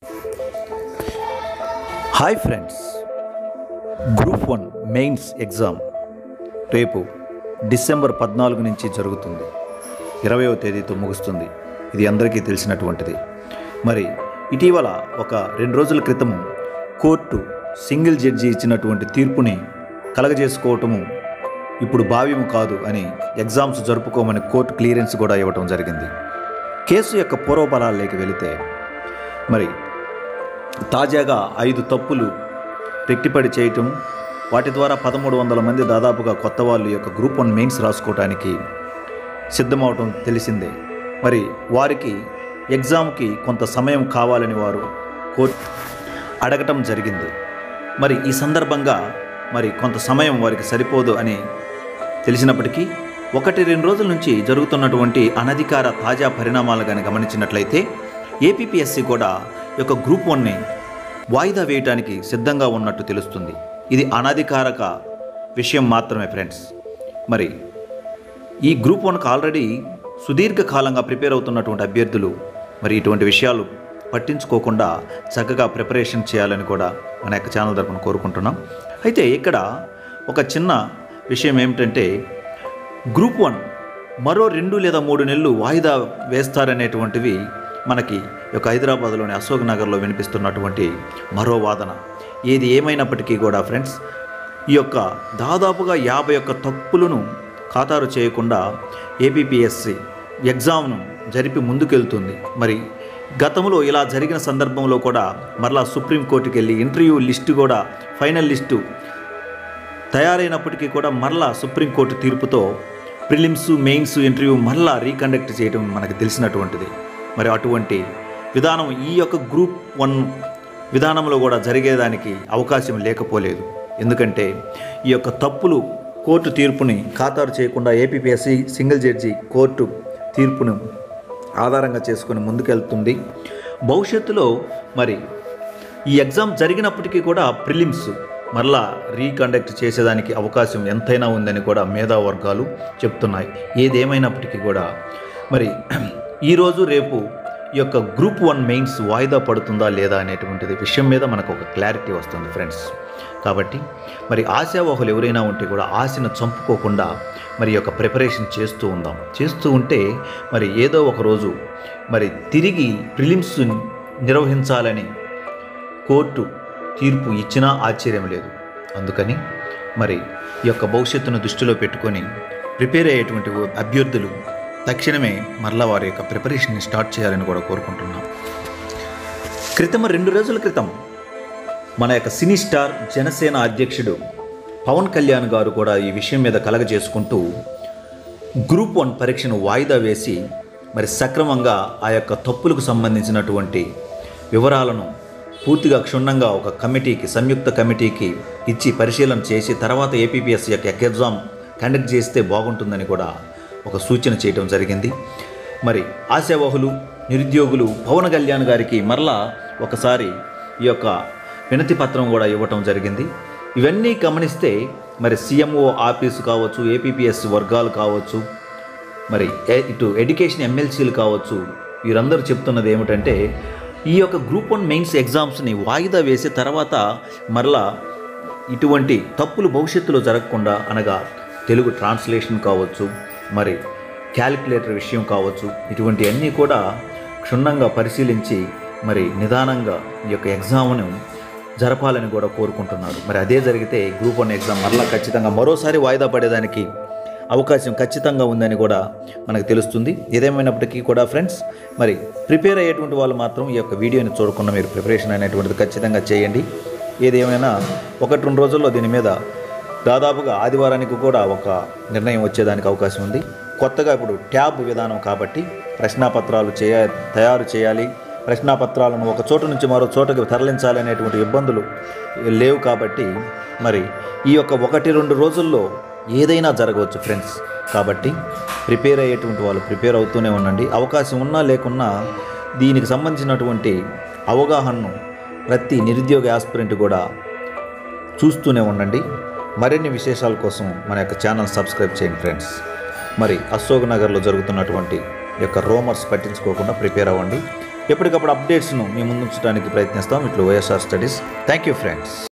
hi friends group one mains exam రేపు December పద్నాలుగు నుంచి జరుగుతుంది ఇరవయవ తేదీతో ముగుస్తుంది ఇది అందరికీ తెలిసినటువంటిది మరి ఇటీవల ఒక రెండు రోజుల క్రితము కోర్టు సింగిల్ జడ్జి ఇచ్చినటువంటి తీర్పుని కలగజేసుకోవటము ఇప్పుడు భావ్యము కాదు అని ఎగ్జామ్స్ జరుపుకోమని కోర్టు క్లియరెన్స్ కూడా ఇవ్వటం జరిగింది కేసు యొక్క పూర్వఫలాల్లోకి వెళితే మరి తాజాగా ఐదు తప్పులు రెట్టిపడి చేయటం వాటి ద్వారా పదమూడు వందల మంది దాదాపుగా కొత్త వాళ్ళు యొక్క గ్రూప్ వన్ మెయిన్స్ రాసుకోవటానికి సిద్ధమవటం తెలిసిందే మరి వారికి ఎగ్జామ్కి కొంత సమయం కావాలని వారు కోర్టు అడగటం జరిగింది మరి ఈ సందర్భంగా మరి కొంత సమయం వారికి సరిపోదు అని తెలిసినప్పటికీ ఒకటి రెండు రోజుల నుంచి జరుగుతున్నటువంటి అనధికార తాజా పరిణామాలు కానీ గమనించినట్లయితే ఏపీపీఎస్సీ కూడా ఈ యొక్క గ్రూప్ వన్ని వాయిదా వేయటానికి సిద్ధంగా ఉన్నట్టు తెలుస్తుంది ఇది అనధికారక విషయం మాత్రమే ఫ్రెండ్స్ మరి ఈ గ్రూప్ వన్కి ఆల్రెడీ సుదీర్ఘకాలంగా ప్రిపేర్ అవుతున్నటువంటి అభ్యర్థులు మరి ఇటువంటి విషయాలు పట్టించుకోకుండా చక్కగా ప్రిపరేషన్ చేయాలని కూడా మన యొక్క ఛానల్ తరపున కోరుకుంటున్నాం అయితే ఇక్కడ ఒక చిన్న విషయం ఏమిటంటే గ్రూప్ వన్ మరో రెండు లేదా మూడు నెలలు వాయిదా వేస్తారనేటువంటివి మనకి ఈ యొక్క హైదరాబాద్లోని అశోక్ నగర్లో వినిపిస్తున్నటువంటి మరో వాదన ఏది ఏమైనప్పటికీ కూడా ఫ్రెండ్స్ ఈ యొక్క దాదాపుగా యాభై ఒక్క తప్పులను ఖాతారు చేయకుండా ఏపీపీఎస్సి ఎగ్జామ్ను జరిపి ముందుకెళ్తుంది మరి గతంలో ఇలా జరిగిన సందర్భంలో కూడా మరలా సుప్రీంకోర్టుకి వెళ్ళి ఇంటర్వ్యూ లిస్టు కూడా ఫైనల్ లిస్టు తయారైనప్పటికీ కూడా మరలా సుప్రీంకోర్టు తీర్పుతో ప్రిలిమ్స్ మెయిన్స్ ఇంటర్వ్యూ మరలా రీకండక్ట్ చేయడం మనకు తెలిసినటువంటిది మరి అటువంటి విధానం ఈ యొక్క గ్రూప్ వన్ విధానంలో కూడా జరిగేదానికి అవకాశం లేకపోలేదు ఎందుకంటే ఈ యొక్క తప్పులు కోర్టు తీర్పుని ఖాతారు చేయకుండా ఏపీపీఎస్సీ సింగిల్ జడ్జి కోర్టు తీర్పును ఆధారంగా చేసుకుని ముందుకెళ్తుంది భవిష్యత్తులో మరి ఈ ఎగ్జామ్ జరిగినప్పటికీ కూడా ప్రిలిమ్స్ మరలా రీకండక్ట్ చేసేదానికి అవకాశం ఎంతైనా ఉందని కూడా మేధా వర్గాలు చెప్తున్నాయి ఏదేమైనప్పటికీ కూడా మరి ఈరోజు రేపు ఈ యొక్క గ్రూప్ వన్ మెయిన్స్ వాయిదా పడుతుందా లేదా అనేటువంటిది విషయం మీద మనకు ఒక క్లారిటీ వస్తుంది ఫ్రెండ్స్ కాబట్టి మరి ఆశావాహులు ఎవరైనా ఉంటే కూడా ఆశను చంపుకోకుండా మరి ఈ యొక్క ప్రిపరేషన్ చేస్తూ ఉందాం చేస్తూ ఉంటే మరి ఏదో ఒక రోజు మరి తిరిగి ప్రిలిమ్స్ నిర్వహించాలని కోర్టు తీర్పు ఇచ్చినా ఆశ్చర్యం లేదు అందుకని మరి ఈ యొక్క భవిష్యత్తును దృష్టిలో పెట్టుకొని ప్రిపేర్ అయ్యేటువంటి అభ్యర్థులు తక్షణమే మరలా వారి యొక్క ప్రిపరేషన్ని స్టార్ట్ చేయాలని కూడా కోరుకుంటున్నాం క్రితం రెండు రోజుల క్రితం మన యొక్క సినీ స్టార్ జనసేన అధ్యక్షుడు పవన్ కళ్యాణ్ గారు కూడా ఈ విషయం మీద కలగజేసుకుంటూ గ్రూప్ వన్ పరీక్షను వాయిదా వేసి మరి సక్రమంగా ఆ యొక్క తప్పులకు సంబంధించినటువంటి వివరాలను పూర్తిగా క్షుణ్ణంగా ఒక కమిటీకి సంయుక్త కమిటీకి ఇచ్చి పరిశీలన చేసి తర్వాత ఏపీపీఎస్ యొక్క ఎగ్జామ్ కండక్ట్ చేస్తే బాగుంటుందని కూడా ఒక సూచన చేయడం జరిగింది మరి ఆశావహులు నిరుద్యోగులు పవన్ కళ్యాణ్ గారికి మరలా ఒకసారి ఈ యొక్క వినతి పత్రం కూడా ఇవ్వటం జరిగింది ఇవన్నీ గమనిస్తే మరి సీఎంఓ ఆఫీసు కావచ్చు ఏపీపీఎస్ వర్గాలు కావచ్చు మరి ఏ- ఇటు ఎడ్యుకేషన్ ఎమ్మెల్సీలు కావచ్చు వీరందరూ చెప్తున్నది ఏమిటంటే ఈ యొక్క గ్రూప్ వన్ మెయిన్స్ ఎగ్జామ్స్ని వాయిదా వేసి తర్వాత మరలా ఇటువంటి తప్పులు భవిష్యత్తులో జరగకుండా అనగా తెలుగు ట్రాన్స్లేషన్ కావచ్చు మరి క్యాలిక్యులేటర్ విషయం కావచ్చు ఇటువంటి అన్నీ కూడా క్షుణ్ణంగా పరిశీలించి మరి నిదానంగా ఈ యొక్క ఎగ్జామ్ను జరపాలని కూడా కోరుకుంటున్నారు మరి అదే జరిగితే గ్రూప్ వన్ ఎగ్జామ్ మరలా ఖచ్చితంగా మరోసారి వాయిదా పడేదానికి అవకాశం ఖచ్చితంగా ఉందని కూడా మనకు తెలుస్తుంది ఏదేమైనప్పటికీ కూడా ఫ్రెండ్స్ మరి ప్రిపేర్ అయ్యేటువంటి వాళ్ళు మాత్రం ఈ యొక్క వీడియోని చూడకుండా మీరు ప్రిపరేషన్ అనేటువంటిది ఖచ్చితంగా చేయండి ఏదేమైనా ఒకటి రెండు రోజుల్లో దీని మీద దాదాపుగా ఆదివారానికి కూడా ఒక నిర్ణయం వచ్చేదానికి అవకాశం ఉంది కొత్తగా ఇప్పుడు ట్యాబ్ విధానం కాబట్టి ప్రశ్నాపత్రాలు చేయ తయారు చేయాలి ప్రశ్నాపత్రాలను ఒక చోటు నుంచి మరో చోటకి తరలించాలి అనేటువంటి ఇబ్బందులు లేవు కాబట్టి మరి ఈ యొక్క ఒకటి రెండు రోజుల్లో ఏదైనా జరగవచ్చు ఫ్రెండ్స్ కాబట్టి ప్రిపేర్ అయ్యేటువంటి వాళ్ళు ప్రిపేర్ అవుతూనే ఉండండి అవకాశం ఉన్నా లేకున్నా దీనికి సంబంధించినటువంటి అవగాహనను ప్రతి నిరుద్యోగ ఆస్పిరెంట్ కూడా చూస్తూనే ఉండండి మరిన్ని విశేషాల కోసం మన యొక్క ఛానల్ సబ్స్క్రైబ్ చేయండి ఫ్రెండ్స్ మరి అశోక్ నగర్లో జరుగుతున్నటువంటి ఈ యొక్క రోమర్స్ పట్టించుకోకుండా ప్రిపేర్ అవ్వండి ఎప్పటికప్పుడు అప్డేట్స్ను మీ ముందు ఉంచడానికి ప్రయత్నిస్తాం ఇట్లు YSR studies thank you friends